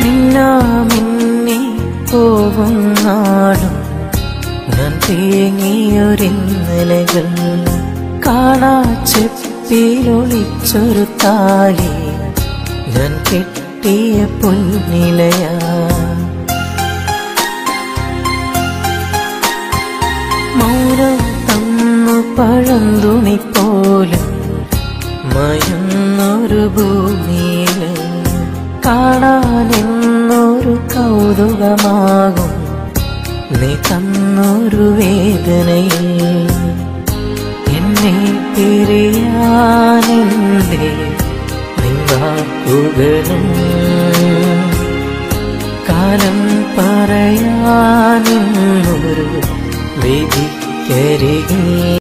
മിന്നാ മിന്നി പോകും നാടും ഞാൻ തേങ്ങിയൊരിന്നലകൾ കാണാ ചെപ്പിലൊളിച്ചൊരു താലി ഞാൻ കെട്ടിയ പൊന്നിലയാ മൗനം തന്നു പഴന്തുണി പോലും മയുന്നൊരു ഭൂമിയില് കാണാനെന്നൊരു കൗതുകമാകും നീ തന്നൊരു വേദനയിൽ എന്നെ തിരിയാനെന്തേ നിവാക്കുകളും കാലം പറയാനെന്നൊരു വിധിക്കരികേ